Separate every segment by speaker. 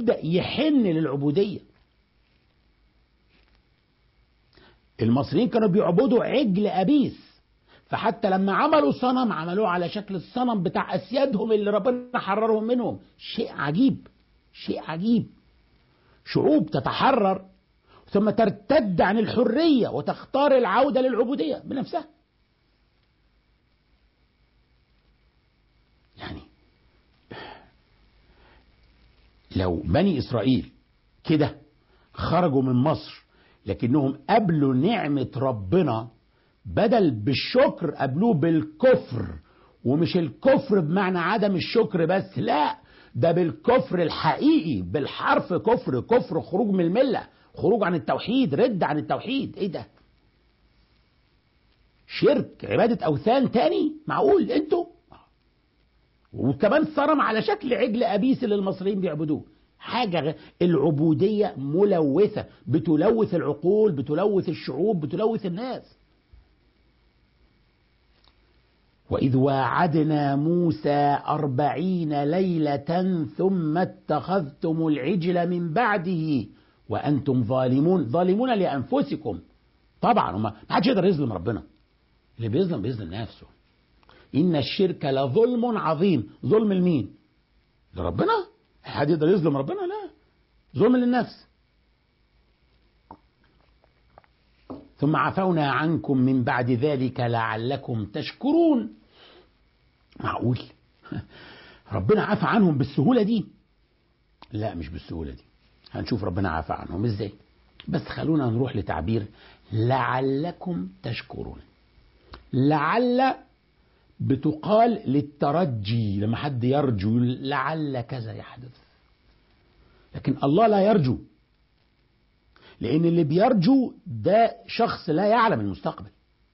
Speaker 1: يبدأ يحن للعبودية المصريين كانوا بيعبدوا عجل أبيس فحتى لما عملوا صنم عملوه على شكل الصنم بتاع أسيادهم اللي ربنا حررهم منهم شيء عجيب شيء عجيب شعوب تتحرر ثم ترتد عن الحرية وتختار العودة للعبودية بنفسها يعني لو بني إسرائيل كده خرجوا من مصر لكنهم قبلوا نعمة ربنا بدل بالشكر قبلوه بالكفر ومش الكفر بمعنى عدم الشكر بس لا ده بالكفر الحقيقي بالحرف كفر كفر خروج من الملة خروج عن التوحيد رد عن التوحيد ايه ده شرك عبادة أوثان تاني معقول انتوا وكمان صرم على شكل عجل أبيس اللي المصريين بيعبدوه حاجة غ... العبودية ملوثة بتلوث العقول بتلوث الشعوب بتلوث الناس وإذ واعدنا موسى أربعين ليلة ثم اتخذتم العجل من بعده وأنتم ظالمون ظالمون لأنفسكم طبعا ما حدش يقدر يظلم ربنا اللي بيظلم بيظلم نفسه إن الشرك لظلم عظيم ظلم لمين لربنا حد يقدر يظلم ربنا لا ظلم للنفس ثم عفونا عنكم من بعد ذلك لعلكم تشكرون معقول ربنا عفى عنهم بالسهولة دي لا مش بالسهولة دي هنشوف ربنا عفى عنهم ازاي بس خلونا نروح لتعبير لعلكم تشكرون لعل بتقال للترجي لما حد يرجو لعل كذا يحدث لكن الله لا يرجو لأن اللي بيرجو ده شخص لا يعلم المستقبل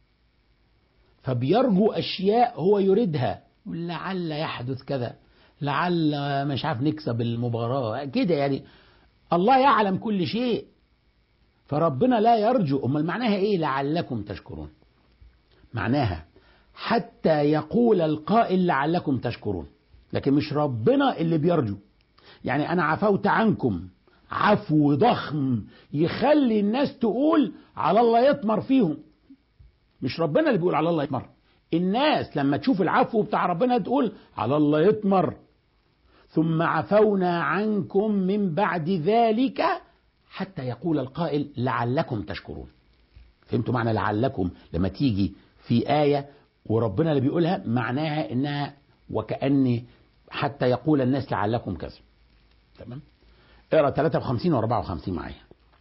Speaker 1: فبيرجو أشياء هو يريدها لعل يحدث كذا لعل مش عارف نكسب المباراة كده يعني الله يعلم كل شيء فربنا لا يرجو أمال معناها إيه لعلكم تشكرون معناها حتى يقول القائل لعلكم تشكرون لكن مش ربنا اللي بيرجو يعني أنا عفوت عنكم عفو ضخم يخلي الناس تقول على الله يطمر فيهم مش ربنا اللي بيقول على الله يطمر الناس لما تشوف العفو بتاع ربنا تقول على الله يطمر ثم عفونا عنكم من بعد ذلك حتى يقول القائل لعلكم تشكرون فهمتوا معنى لعلكم لما تيجي في آية وربنا اللي بيقولها معناها انها وكأن حتى يقول الناس لعلكم كذا تمام اقرا 53 و 54 معايا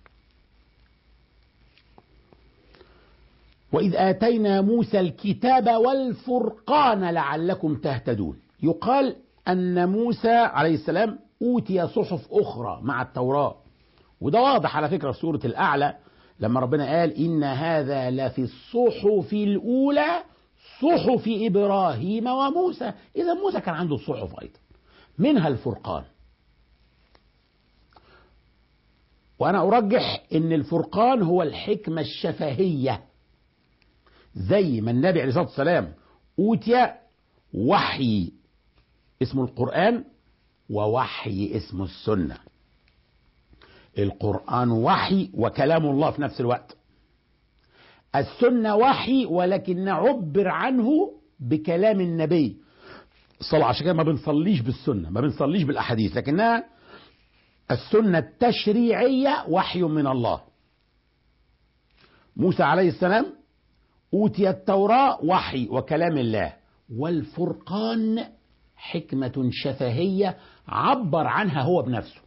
Speaker 1: وإذ آتينا موسى الكتاب والفرقان لعلكم تهتدون يقال أن موسى عليه السلام أوتي صحف أخرى مع التوراة وده واضح على فكرة في سورة الأعلى لما ربنا قال إن هذا لفي الصحف الأولى صحف إبراهيم وموسى إذا موسى كان عنده صحف أيضا منها الفرقان وأنا أرجح أن الفرقان هو الحكمة الشفهية زي ما النبي عليه الصلاة والسلام أوتي وحي اسمه القرآن ووحي اسمه السنة القرآن وحي وكلام الله في نفس الوقت السنة وحي ولكن عبر عنه بكلام النبي صلى عشان كده ما بنصليش بالسنة ما بنصليش بالأحاديث لكنها السنة التشريعية وحي من الله موسى عليه السلام أوتي التوراة وحي وكلام الله والفرقان حكمة شفهية عبر عنها هو بنفسه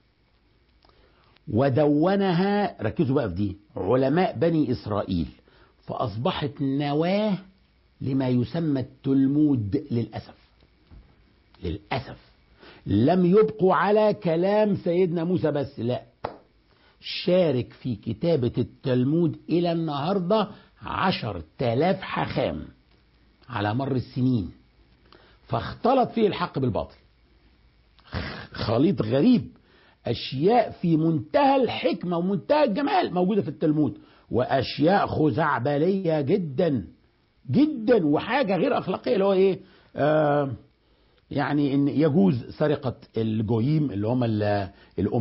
Speaker 1: ودونها ركزوا بقى في دي علماء بني إسرائيل فأصبحت نواة لما يسمى التلمود للأسف للأسف لم يبقوا على كلام سيدنا موسى بس لا شارك في كتابة التلمود إلى النهاردة عشر تلاف حخام على مر السنين فاختلط فيه الحق بالباطل خليط غريب أشياء في منتهى الحكمة ومنتهى الجمال موجودة في التلمود وأشياء خزعبلية جدا جدا وحاجة غير أخلاقية اللي هو إيه آه يعني إن يجوز سرقة الجويم اللي هم الأم